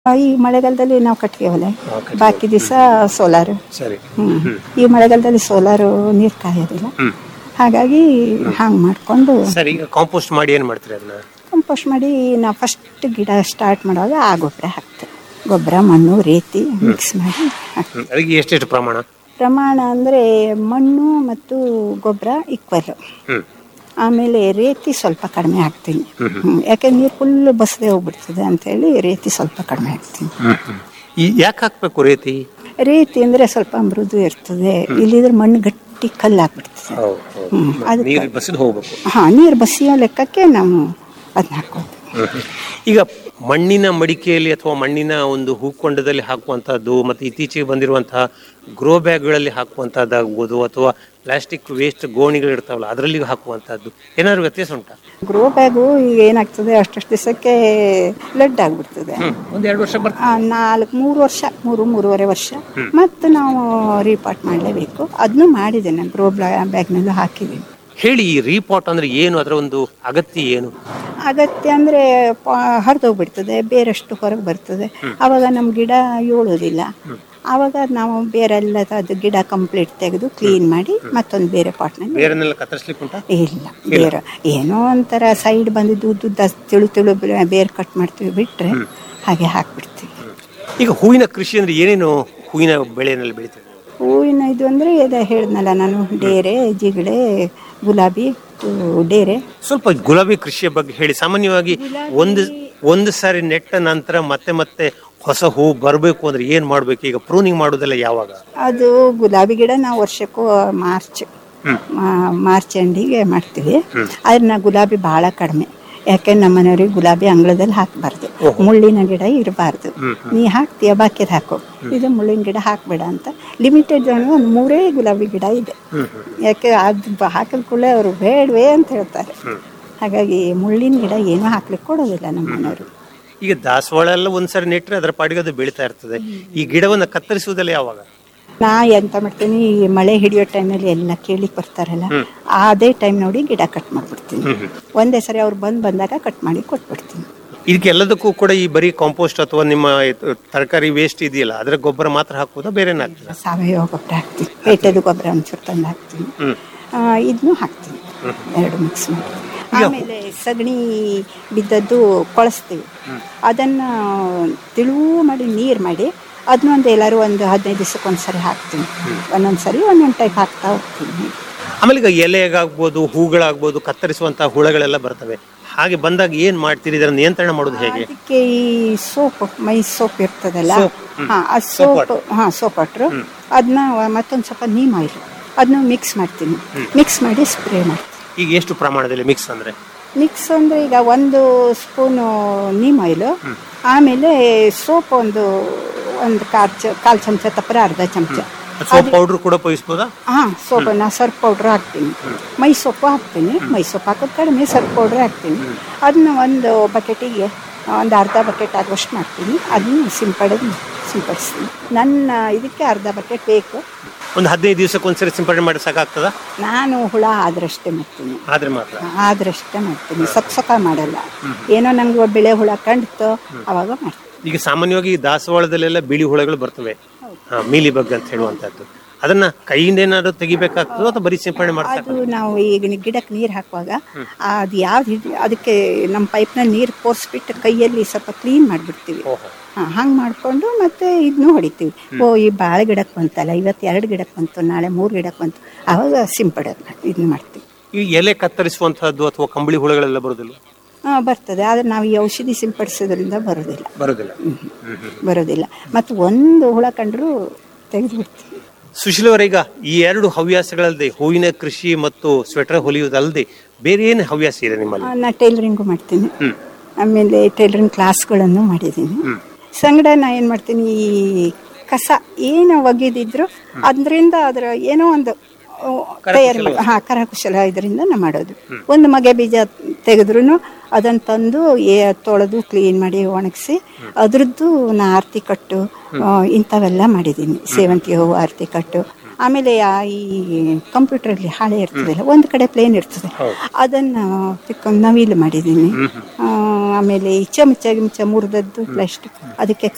ಈ ಮಳೆಗಾಲದಲ್ಲಿ ನಾವು ಕಟ್ಟಿಗೆ ಒಲೆ ಕಟ್ಟಿಗೆ ಬಾಕಿ ದಿವಸ ಸೋಲಾರು ಸರಿ ಹ್ಮ್ ಈ ಮಳೆಗಾಲದಲ್ಲಿ ಸೋಲಾರು ನೀರು ಕಾಯೋದಿಲ್ಲ ಹ್ಮ್ ಹಾಗಾಗಿ ಹಾಂಗ್ ಮಾಡ್ಕೊಂಡು ಸರಿ ಈಗ ಕಾಂಪೋಸ್ಟ್ ಮಾಡಿ ಏನ್ ಮಾಡ್ತೀರಿ ಅದನ್ನ ಕಂಪೋಸ್ಟ್ ಮಾಡಿ ನಾವು ಫಸ್ಟ್ ಗಿಡ ಸ್ಟಾರ್ಟ್ ಮಾಡುವಾಗ ಆ ಗೊಬ್ಬರ ಹಾಕ್ತೇವೆ ಗೊಬ್ಬರ ಮಣ್ಣು ರೇತಿ ಮಿಕ್ಸ್ ಮಾಡಿ ಹಾಕ್ತೇವೆ ಹ್ಮ್. ಅದಕ್ಕೆ ಎಷ್ಟೆಷ್ಟು ಪ್ರಮಾಣ ಪ್ರಮಾಣ ಅಂದರೆ ಮಣ್ಣು ಮತ್ತು ಗೊಬ್ಬರ ಈಕ್ವಲ್ ಹ್ಮ್ ಆಮೇಲೆ ರೇತಿ ಸ್ವಲ್ಪ ಕಡಿಮೆ ಹಾಕ್ತೀನಿ ಹ್ಮ್. ಯಾಕೆ ನೀರು ಫುಲ್ ಬಸದೆ ಹೋಗ್ಬಿಡ್ತದೆ ಅಂತೇಳಿ ರೇತಿ ಸ್ವಲ್ಪ ಕಡಿಮೆ ಹಾಕ್ತೀನಿ ಈ ಯಾಕೆ ಹಾಕ್ಬೇಕು ರೇತಿ ರೇತಿ ಅಂದರೆ ಸ್ವಲ್ಪ ಮೃದು ಇರ್ತದೆ ಇಲ್ಲಿದ್ರೆ ಮಣ್ಣು ಗಟ್ಟಿ ಕಲ್ಲು ಹಾಕ್ಬಿಡ್ತದೆ ಹ್ಮ್. ಅದಕ್ಕೆ ನೀರು ಬಸಿದು ಹೋಗ್ಬೇಕು ಹಾಂ ನೀರು ಬಸಿಯೋ ಲೆಕ್ಕಕ್ಕೆ ನಾವು ಅದನ್ನ ಹಾಕೋದು ಈಗ ಮಣ್ಣಿನ ಮಡಿಕೆಯಲ್ಲಿ ಅಥವಾ ಮಣ್ಣಿನ ಒಂದು ಹೂಕೊಂಡದಲ್ಲಿ ಹಾಕುವಂತಹದ್ದು ಮತ್ತೆ ಇತ್ತೀಚೆಗೆ ಬಂದಿರುವಂತಹ ಗ್ರೋ ಬ್ಯಾಗ್ಗಳಲ್ಲಿ ಹಾಕುವಂತಹದ್ದಾಗ್ಬೋದು ಅಥವಾ ಪ್ಲಾಸ್ಟಿಕ್ ವೇಸ್ಟ್ ಗೋಣಿಗಳು ಇರ್ತಾವಲ್ಲ ಅದರಲ್ಲಿ ಹಾಕುವಂತಹದ್ದು ಏನಾದ್ರು ವ್ಯತ್ಯಾಸ ಉಂಟಾ ಗ್ರೋ ಬ್ಯಾಗು ಈಗ ಏನಾಗ್ತದೆ ಅಷ್ಟಷ್ಟು ದಿವಸಕ್ಕೆ ಬ್ಲಡ್ ಆಗಿಬಿಡ್ತದೆ ಒಂದ್ ಎರಡು ವರ್ಷ ಬರ್ತದೆ ಆ, ನಾಲ್ಕು ಮೂರು ವರ್ಷ ಮೂರು ಮೂರುವರೆ ವರ್ಷ ಮತ್ತು ನಾವು ರೀಪಾಟ್ ಮಾಡಲೇಬೇಕು ಅದನ್ನು ಮಾಡಿದ್ದೇನೆ ಗ್ರೋ ಬ್ಯಾಗ್ನಲ್ಲೂ ಹಾಕಿದ್ದೀನಿ ಹೇಳಿ ಈ ರೀಪಾಟ್ ಅಂದ್ರೆ ಏನು ಅದರ ಒಂದು ಅಗತ್ಯ ಏನು ಅಗತ್ಯ ಅಂದರೆ ಹರಿದೋಗ್ಬಿಡ್ತದೆ ಬೇರಷ್ಟು ಹೊರಗೆ ಬರ್ತದೆ ಆವಾಗ ನಮ್ಮ ಗಿಡ ಏಳೋದಿಲ್ಲ ಆವಾಗ ನಾವು ಬೇರೆಲ್ಲ ಅದು ಗಿಡ ಕಂಪ್ಲೀಟ್ ತೆಗೆದು ಕ್ಲೀನ್ ಮಾಡಿ ಮತ್ತೊಂದು ಬೇರೆ ಪಾಟ್ನಲ್ಲಿ ಬೇರೆನೆಲ್ಲ ಕತ್ತರಿಸ್ಲಿಕ್ಕೆ ಉಂಟಾ ಇಲ್ಲ ಬೇರೆ ಏನೋ ಒಂಥರ ಸೈಡ್ ಬಂದಿದ್ದು ಉದ್ದುದ್ದ ತಿಳು ತಿಳು ಬೆ- ಬೇರೆ ಕಟ್ ಮಾಡ್ತೀವಿ ಬಿಟ್ಟರೆ ಹಾಗೆ ಹಾಕ್ಬಿಡ್ತೀವಿ ಈಗ ಹೂವಿನ ಕೃಷಿ ಅಂದ್ರೆ ಏನೇನು ಹೂವಿನ ಬೆಳೆಯಲ್ಲಿ ಬೆಳಿತೀವಿ ಹೂವಿನ ಇದು ಅಂದರೆ ಇದೆ ಹೇಳಿದ್ನಲ್ಲ ನಾನು ಡೇರೆ ಜಿಗಡೆ ಗುಲಾಬಿ ಕು- ಡೇರೆ ಸ್ವಲ್ಪ ಗುಲಾಬಿ ಕೃಷಿಯ ಬಗ್ಗೆ ಹೇಳಿ ಸಾಮಾನ್ಯವಾಗಿ ಒಂದು ಒಂದು ಸಾರಿ ನೆಟ್ಟ ನಂತರ ಮತ್ತೆ ಮತ್ತೆ ಹೊಸ ಹೂ ಬರಬೇಕು ಅಂದ್ರೆ ಏನ್ ಮಾಡ್ಬೇಕು ಈಗ ಪ್ರೂನಿಂಗ್ ಮಾಡೋದೆಲ್ಲ ಯಾವಾಗ ಅದು ಗುಲಾಬಿ ಗಿಡ ನಾವು ವರ್ಷಕ್ಕೂ ಮಾರ್ಚ್ ಮಾ- ಮಾರ್ಚ್ ಎಂಡಿಗೆ ಮಾಡ್ತೀವಿ ಅದನ್ನ ಗುಲಾಬಿ ಭಾಳ ಕಡಿಮೆ ಯಾಕೆ ನಮ್ಮ ಮನೆಯವ್ರಿಗೆ ಗುಲಾಬಿ ಅಂಗಳದಲ್ಲಿ ಹಾಕಬಾರ್ದು ಮುಳ್ಳಿನ ಗಿಡ ಇರಬಾರ್ದು ನೀ ಹಾಕ್ತೀಯ ಬಾಕಿದ್ ಹಾಕು ಇದು ಮುಳ್ಳಿನ ಗಿಡ ಹಾಕ್ಬೇಡ ಅಂತ ಲಿಮಿಟೆಡ್ ಒಂದು ಮೂರೇ ಗುಲಾಬಿ ಗಿಡ ಇದೆ ಯಾಕೆ ಅದು ಬ- ಹಾಕಿದ ಕೂಡಲೇ ಅವರು ಬೇಡವೇ ಅಂತ ಹೇಳ್ತಾರೆ ಹಾಗಾಗಿ ಮುಳ್ಳಿನ ಗಿಡ ಏನೂ ಹಾಕ್ಲಿಕ್ಕೆ ಕೊಡೋದಿಲ್ಲ ನಮ್ಮ ಮನೆಯವರು ಈಗ ದಾಸವಾಳ ಎಲ್ಲ ಒಂದ್ಸರಿ ನೆಟ್ರೆ ಅದರ ಪಾಡಿಗೆ ಅದು ಬೆಳೀತಾ ಇರ್ತದೆ ಈ ಗಿಡವನ್ನ ಕತ್ತರಿಸುವುದೆಲ್ಲ ಯಾವಾಗ ನಾ ಎಂತ ಮಾಡ್ತೀನಿ ಈ ಮಳೆ ಹಿಡಿಯೋ ಟೈಮಲ್ಲಿ ಎಲ್ಲ ಕೇಳಿಕ್ ಬರ್ತಾರಲ್ಲ ಅದೇ ಟೈಮ್ ನೋಡಿ ಗಿಡ ಕಟ್ ಮಾಡ್ಬಿಡ್ತೀನಿ ಒಂದೇ ಸರಿ ಅವ್ರು ಬಂದು ಬಂದಾಗ ಕಟ್ ಮಾಡಿ ಕೊಟ್ಬಿಡ್ತೀನಿ ಇದಕ್ಕೆ ಎಲ್ಲದಕ್ಕೂ ಕೂಡ ಈ ಬರೀ ಕಾಂಪೋಸ್ಟ್ ಅಥವಾ ನಿಮ್ಮ ಇದು ತರಕಾರಿ ವೇಸ್ಟ್ ಇದೆಯಲ್ಲ ಅದರ ಗೊಬ್ಬರ ಮಾತ್ರ ಹಾಕುವುದಾ ಬೇರೆ ಹಾಕ್ತೀರಾ ಸಾವಯವ ಗೊಬ್ಬರ ಹಾಕ್ತೀನಿ ಪೇಟೆದು ಗೊಬ್ಬರ ಒಂಚೂರು ತಂದು ಹಾಕ್ತೀನಿ ಹ್ಮ್. ಇದನ್ನು ಹಾಕ್ತೀನಿ ಎರಡು ಮಿಕ್ಸ್ ಮಾಡಿ ಆಮೇಲೆ ಸಗಣಿ ಬಿದ್ದದ್ದು ಕೊಳಿಸ್ತೀವಿ ಅದನ್ನು ತಿಳುವು ಮಾಡಿ ನೀರು ಮಾಡಿ ಅದನ್ನೊಂದು ಎಲ್ಲರೂ ಒಂದು ಹದಿನೈದು ದಿವಸಕ್ಕೆ ಒಂದ್ಸರಿ ಹಾಕ್ತೀನಿ ಒಂದೊಂದು ಸರಿ ಒಂದೊಂದು ಟೈಪ್ ಹಾಕ್ತಾ ಹೋಗ್ತೀನಿ ಆಮೇಲೆ ಈಗ ಎಲೆಗಾಗ್ಬೋದು ಹೂಗಳಾಗ್ಬೋದು ಕತ್ತರಿಸುವಂತಹ ಹುಳಗಳೆಲ್ಲ ಬರ್ತವೆ ಹಾಗೆ ಬಂದಾಗ ಏನ್ ಮಾಡ್ತೀರಿ ಇದರ ನಿಯಂತ್ರಣ ಮಾಡೋದು ಹೇಗೆ ಅದಕ್ಕೆ ಈ ಸೋಪ್ ಮೈ ಸೋಪ್ ಇರ್ತದಲ್ಲ Soap, ಹ್ಮ್. ಹಾ ಆ ಸೋಪ್ ಹಾ ಸೋಪ್ ವಾಟ್ರು ಅದನ್ನ ಮತ್ತೊಂದು ಸ್ವಲ್ಪ ನೀಮ್ ಆಯಿಲ್ ಅದನ್ನ ಮಿಕ್ಸ್ ಮಾಡ್ತೀನಿ ಮಿಕ್ಸ್ ಮಾಡಿ ಸ್ಪ್ರೇ ಮಾಡ್ತೀನಿ ಈಗ ಎಷ್ಟು ಪ್ರಮಾಣದಲ್ಲಿ ಮಿಕ್ಸ್ ಅಂದ್ರೆ ಮಿಕ್ಸ್ ಅಂದ್ರೆ ಈಗ ಒಂದು ಸ್ಪೂನು ನೀಮ್ ಆಯಿಲು ಆಮೇಲೆ ಸೋಪ್ ಒಂದು ಒಂದು ಕಾಲ್ ಚ ಕಾಲು ಚಮಚ ತಪ್ಪರೆ ಅರ್ಧ ಚಮಚ ಸೋಪ್ ಪೌಡರ್ ಕೂಡ ಉಪಯೋಗಿಸ್ಬೋದಾ ಹಾಂ ಸೋಪ್ ನಾ ಸರ್ಫ್ ಪೌಡ್ರ್ ಹಾಕ್ತೀನಿ ಮೈ ಸೊಪ್ಪು ಹಾಕ್ತೀನಿ ಮೈ ಸೊಪ್ಪು ಹಾಕೋದು ಕಡಿಮೆ ಸರ್ಫ್ ಪೌಡ್ರ್ ಹಾಕ್ತೀನಿ ಅದನ್ನ ಒಂದು ಬಕೆಟಿಗೆ ಒಂದು ಅರ್ಧ ಬಕೆಟ್ ಆಗುವಷ್ಟು ಮಾಡ್ತೀನಿ ಅದನ್ನ ಸಿಂಪಡೋದು ಸಿಂಪಡಿಸ್ತೀನಿ ನನ್ನ ಇದಕ್ಕೆ ಅರ್ಧ ಬಕೆಟ್ ಬೇಕು ಒಂದು ಹದಿನೈದು ದಿವಸಕ್ಕೆ ಒಂದ್ಸರಿ ಸಿಂಪಡಣೆ ಮಾಡಿ ಸಾಕಾಗ್ತದ ನಾನು ಹುಳ ಆದ್ರಷ್ಟೇ ಮಾಡ್ತೀನಿ ಆದ್ರೆ ಮಾತ್ರ ಆದ್ರಷ್ಟೇ ಮಾಡ್ತೀನಿ ಸಕ್ ಸಕ ಮಾಡಲ್ಲ ಏನೋ ನಂಗೆ ಬೆಳೆ ಹುಳ ಕಂಡಿತು ಅವಾಗ ಮಾಡ್ತೀನಿ ಈಗ ಸಾಮಾನ್ಯವಾಗಿ ಈ ದಾಸವಾಳದಲ್ಲೆಲ್ಲ ಬಿಳಿ ಹುಳಗಳು ಬರ್ತವೆ ಹಾ, ಮೀಲಿ ಬಗ್ ಅಂತ ಹೇಳುವಂತದ್ದು ಅದನ್ನ ಕೈಯಿಂದ ಏನಾದ್ರು ತೆಗಿಬೇಕಾಗ್ತದೋ ಅಥವಾ ಬರೀ ಸಿಂಪಡಣೆ ಮಾಡ್ತಾ ಅದು ನಾವು ಈಗ ನಿ- ಗಿಡಕ್ಕೆ ನೀರು ಹಾಕುವಾಗ ಅದು ಯಾವ್ದು ಅದಕ್ಕೆ ನಮ್ಮ ಪೈಪ್ನಲ್ಲಿ ನೀರು ಪೋರ್ಸ್ಬಿಟ್ಟು ಕೈಯಲ್ಲಿ ಸ್ವಲ್ಪ ಕ್ಲೀನ್ ಮಾಡಿಬಿಡ್ತೀವಿ ಹಾಂ ಹಂಗೆ ಮಾಡಿಕೊಂಡು ಮತ್ತೆ ಇದನ್ನು ಹೊಡಿತೀವಿ ಓ ಈ ಬಾಳೆ ಗಿಡಕ್ಕೆ ಬಂತಲ್ಲ ಇವತ್ತು ಎರಡು ಗಿಡಕ್ಕೆ ಬಂತು ನಾಳೆ ಮೂರು ಗಿಡಕ್ಕೆ ಬಂತು ಆವಾಗ ಸಿಂಪಡೋದು ಇದನ್ನ ಮಾಡ್ತೀವಿ ಈ ಎಲೆ ಕತ್ತರಿಸುವಂತಹದ್ದು ಅಥವಾ ಕಂಬಳಿ ಹುಳಗಳೆಲ್ಲ ಬರೋದಿಲ್ಲ ಹಾಂ ಬರ್ತದೆ ಆದರೆ ನಾವು ಈ ಔಷಧಿ ಸಿಂಪಡಿಸೋದ್ರಿಂದ ಬರೋದಿಲ್ಲ ಬರೋದಿಲ್ಲ ಬರೋದಿಲ್ಲ ಮತ್ತು ಒಂದು ಹುಳ ಕಂಡ್ರೂ ತೆಗೆದುಬಿಡ್ತೀವಿ ಸುಶೀಲ್ ಅವರೀಗ ಈ ಎರಡು ಹವ್ಯಾಸಗಳಲ್ಲದೆ ಹೂವಿನ ಕೃಷಿ ಮತ್ತು ಸ್ವೆಟರ್ ಹೊಲಿಯುವುದಲ್ಲದೆ ಬೇರೆ ಏನು ಹವ್ಯಾಸ ಇದೆ ನಿಮ್ಮಲ್ಲಿ ನಾ ಟೈಲರಿಂಗು ಮಾಡ್ತೀನಿ ಆಮೇಲೆ ಟೈಲರಿಂಗ್ ಕ್ಲಾಸ್ಗಳನ್ನು ಮಾಡಿದ್ದೀನಿ ಸಂಗಡ ನಾ ಏನು ಮಾಡ್ತೀನಿ ಈ ಕಸ ಏನು ಒಗೆದಿದ್ರು ಅದರಿಂದ ಅದರ ಏನೋ ಒಂದು ತಯಾರು ಹಾಂ ಕರಕುಶಲ ಇದರಿಂದ ನಾ ಮಾಡೋದು ಒಂದು ಮಗೆ ಬೀಜ ತೆಗೆದ್ರೂ ಅದನ್ನು ತಂದು ಏ ತೊಳೆದು ಕ್ಲೀನ್ ಮಾಡಿ ಒಣಗಿಸಿ ಅದ್ರದ್ದು ನಾ ಆರತಿ ಕಟ್ಟು ಆ, ಇಂಥವೆಲ್ಲ ಮಾಡಿದ್ದೀನಿ ಸೇವಂತಿಗೆ ಹೂವು ಆರತಿ ಕಟ್ಟು ಆಮೇಲೆ ಆ ಈ ಕಂಪ್ಯೂಟ್ರಲ್ಲಿ ಹಾಳೆ ಇರ್ತದಲ್ಲ ಒಂದು ಕಡೆ ಪ್ಲೇನ್ ಇರ್ತದೆ ಅದನ್ನು ತಿಕ್ಕೊಂಡು ನವಿಲು ಮಾಡಿದ್ದೀನಿ ಆ, ಆಮೇಲೆ ಈ ಚಮಚ ಗಿಮಚ ಮುರಿದದ್ದು ಪ್ಲಾಸ್ಟಿಕ್ ಅದಕ್ಕೆ